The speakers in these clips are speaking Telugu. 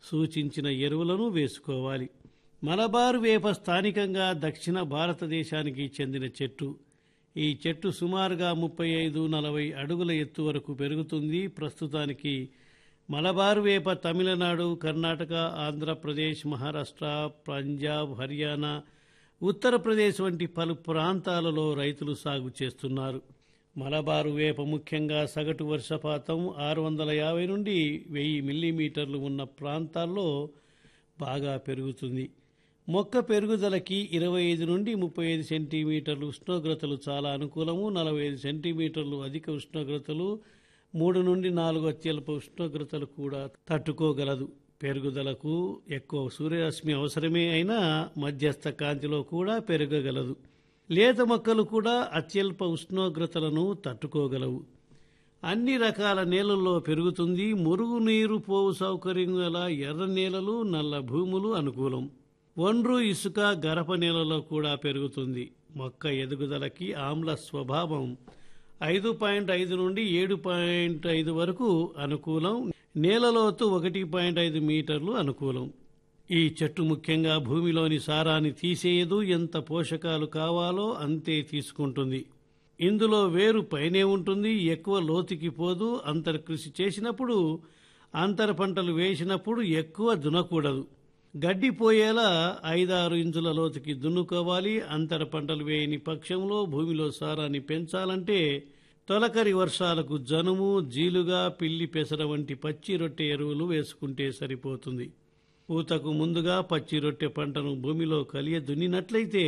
సూచించిన ఎరువులను వేసుకోవాలి మలబారు వేప స్థానికంగా దక్షిణ భారతదేశానికి చెందిన చెట్టు ఈ చెట్టు సుమారుగా ముప్పై ఐదు నలభై అడుగుల ఎత్తు వరకు పెరుగుతుంది ప్రస్తుతానికి మలబారు వేప తమిళనాడు కర్ణాటక ఆంధ్రప్రదేశ్ మహారాష్ట్ర పంజాబ్ హర్యానా ఉత్తరప్రదేశ్ వంటి పలు ప్రాంతాలలో రైతులు సాగు చేస్తున్నారు మలబారు వేప ముఖ్యంగా సగటు వర్షపాతం ఆరు వందల యాభై నుండి వెయ్యి మిల్లీమీటర్లు ఉన్న ప్రాంతాల్లో బాగా పెరుగుతుంది మొక్క పెరుగుదలకి ఇరవై ఐదు నుండి ముప్పై ఐదు సెంటీమీటర్లు ఉష్ణోగ్రతలు చాలా అనుకూలము నలభై ఐదు సెంటీమీటర్లు అధిక ఉష్ణోగ్రతలు మూడు నుండి నాలుగు అత్యల్ప ఉష్ణోగ్రతలు కూడా తట్టుకోగలదు పెరుగుదలకు ఎక్కువ సూర్యరశ్మి అవసరమే అయినా మధ్యస్థ కాంతిలో కూడా పెరగగలదు లేత మొక్కలు కూడా అత్యల్ప ఉష్ణోగ్రతలను తట్టుకోగలవు అన్ని రకాల నేలల్లో పెరుగుతుంది మురుగునీరు పోవు సౌకర్యం గల ఎర్ర నేలలు నల్ల భూములు అనుకూలం ఒండ్రు ఇసుక గరప నేలలో కూడా పెరుగుతుంది మొక్క ఎదుగుదలకి ఆమ్ల స్వభావం ఐదు పాయింట్ ఐదు నుండి ఏడు పాయింట్ ఐదు వరకు అనుకూలం నేలలోతు ఒకటి పాయింట్ ఐదు మీటర్లు అనుకూలం ఈ చెట్టు ముఖ్యంగా భూమిలోని సారాన్ని తీసేయదు ఎంత పోషకాలు కావాలో అంతే తీసుకుంటుంది ఇందులో వేరు పైనే ఉంటుంది ఎక్కువ లోతుకి పోదు అంతర్ కృషి చేసినప్పుడు అంతర పంటలు వేసినప్పుడు ఎక్కువ దున్నకూడదు గడ్డి పోయేలా ఐదారు ఇంచుల లోతుకి దున్నుకోవాలి అంతర పంటలు వేయని పక్షంలో భూమిలో సారాన్ని పెంచాలంటే తొలకరి వర్షాలకు జనుము జీలుగా పిల్లి పెసర వంటి పచ్చి రొట్టె ఎరువులు వేసుకుంటే సరిపోతుంది పూతకు ముందుగా పచ్చి రొట్టె పంటను భూమిలో కలియ దున్నినట్లయితే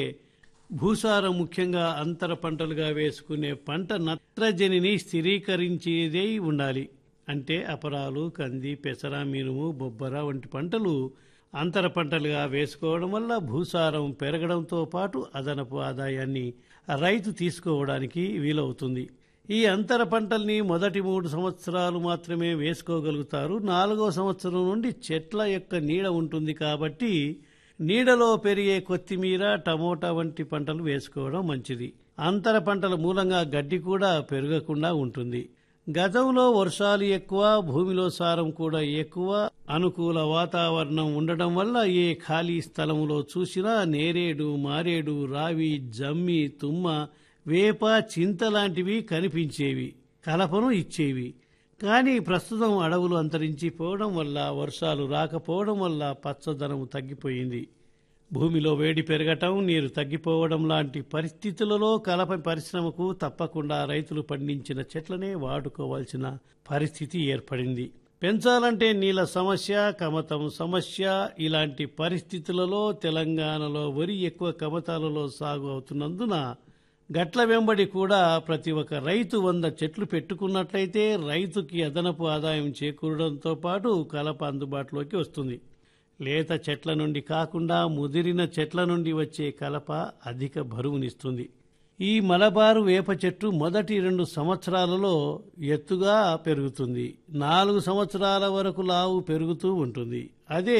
భూసారం ముఖ్యంగా అంతర పంటలుగా వేసుకునే పంట నత్రజనిని స్థిరీకరించేదే ఉండాలి అంటే అపరాలు కంది పెసర మినుము బొబ్బర వంటి పంటలు అంతర పంటలుగా వేసుకోవడం వల్ల భూసారం పెరగడంతో పాటు అదనపు ఆదాయాన్ని రైతు తీసుకోవడానికి వీలవుతుంది ఈ అంతర పంటల్ని మొదటి మూడు సంవత్సరాలు మాత్రమే వేసుకోగలుగుతారు నాలుగో సంవత్సరం నుండి చెట్ల యొక్క నీడ ఉంటుంది కాబట్టి నీడలో పెరిగే కొత్తిమీర టమోటా వంటి పంటలు వేసుకోవడం మంచిది అంతర పంటల మూలంగా గడ్డి కూడా పెరగకుండా ఉంటుంది గతంలో వర్షాలు ఎక్కువ భూమిలో సారం కూడా ఎక్కువ అనుకూల వాతావరణం ఉండడం వల్ల ఏ ఖాళీ స్థలంలో చూసినా నేరేడు మారేడు రావి జమ్మి తుమ్మ వేప చింత లాంటివి కనిపించేవి కలపను ఇచ్చేవి కానీ ప్రస్తుతం అడవులు అంతరించిపోవడం వల్ల వర్షాలు రాకపోవడం వల్ల పచ్చదనం తగ్గిపోయింది భూమిలో వేడి పెరగటం నీరు తగ్గిపోవడం లాంటి పరిస్థితులలో కలప పరిశ్రమకు తప్పకుండా రైతులు పండించిన చెట్లనే వాడుకోవాల్సిన పరిస్థితి ఏర్పడింది పెంచాలంటే నీళ్ళ సమస్య కమతం సమస్య ఇలాంటి పరిస్థితులలో తెలంగాణలో వరి ఎక్కువ కమతాలలో సాగు అవుతున్నందున గట్ల వెంబడి కూడా ప్రతి ఒక్క రైతు వంద చెట్లు పెట్టుకున్నట్లయితే రైతుకి అదనపు ఆదాయం చేకూరడంతో పాటు కలప అందుబాటులోకి వస్తుంది లేత చెట్ల నుండి కాకుండా ముదిరిన చెట్ల నుండి వచ్చే కలప అధిక బరువునిస్తుంది ఈ మలబారు వేప చెట్టు మొదటి రెండు సంవత్సరాలలో ఎత్తుగా పెరుగుతుంది నాలుగు సంవత్సరాల వరకు లావు పెరుగుతూ ఉంటుంది అదే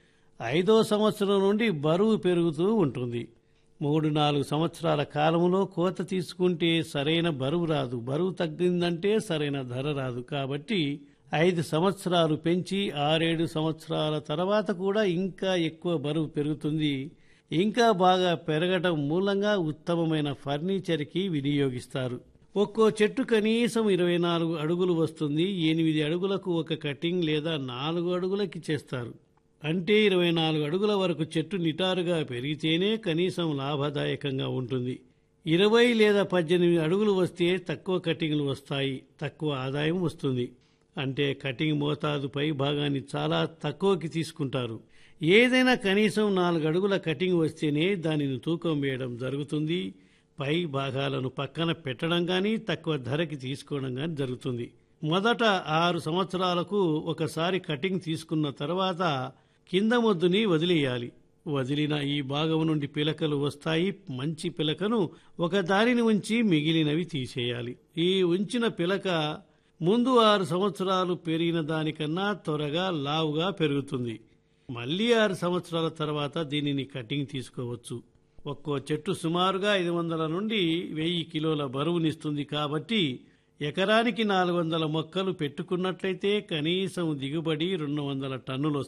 ఐదో సంవత్సరం నుండి బరువు పెరుగుతూ ఉంటుంది మూడు నాలుగు సంవత్సరాల కాలంలో కోత తీసుకుంటే సరైన బరువు రాదు బరువు తగ్గిందంటే సరైన ధర రాదు కాబట్టి ఐదు సంవత్సరాలు పెంచి ఆరేడు సంవత్సరాల తర్వాత కూడా ఇంకా ఎక్కువ బరువు పెరుగుతుంది ఇంకా బాగా పెరగటం మూలంగా ఉత్తమమైన ఫర్నిచర్కి వినియోగిస్తారు ఒక్కో చెట్టు కనీసం ఇరవై నాలుగు అడుగులు వస్తుంది ఎనిమిది అడుగులకు ఒక కటింగ్ లేదా నాలుగు అడుగులకి చేస్తారు అంటే ఇరవై నాలుగు అడుగుల వరకు చెట్టు నిటారుగా పెరిగితేనే కనీసం లాభదాయకంగా ఉంటుంది ఇరవై లేదా పద్దెనిమిది అడుగులు వస్తే తక్కువ కటింగ్లు వస్తాయి తక్కువ ఆదాయం వస్తుంది అంటే కటింగ్ మోతాదు పై భాగాన్ని చాలా తక్కువకి తీసుకుంటారు ఏదైనా కనీసం నాలుగు అడుగుల కటింగ్ వస్తేనే దానిని తూకం వేయడం జరుగుతుంది పై భాగాలను పక్కన పెట్టడం కానీ తక్కువ ధరకి తీసుకోవడం కానీ జరుగుతుంది మొదట ఆరు సంవత్సరాలకు ఒకసారి కటింగ్ తీసుకున్న తర్వాత కింద మొద్దుని వదిలేయాలి వదిలిన ఈ భాగం నుండి పిలకలు వస్తాయి మంచి పిలకను ఒక దానిని ఉంచి మిగిలినవి తీసేయాలి ఈ ఉంచిన పిలక ముందు ఆరు సంవత్సరాలు పెరిగిన దానికన్నా త్వరగా లావుగా పెరుగుతుంది మళ్ళీ ఆరు సంవత్సరాల తర్వాత దీనిని కటింగ్ తీసుకోవచ్చు ఒక్కో చెట్టు సుమారుగా ఐదు వందల నుండి వెయ్యి కిలోల బరువునిస్తుంది కాబట్టి ఎకరానికి నాలుగు వందల మొక్కలు పెట్టుకున్నట్లయితే కనీసం దిగుబడి రెండు వందల టన్నులు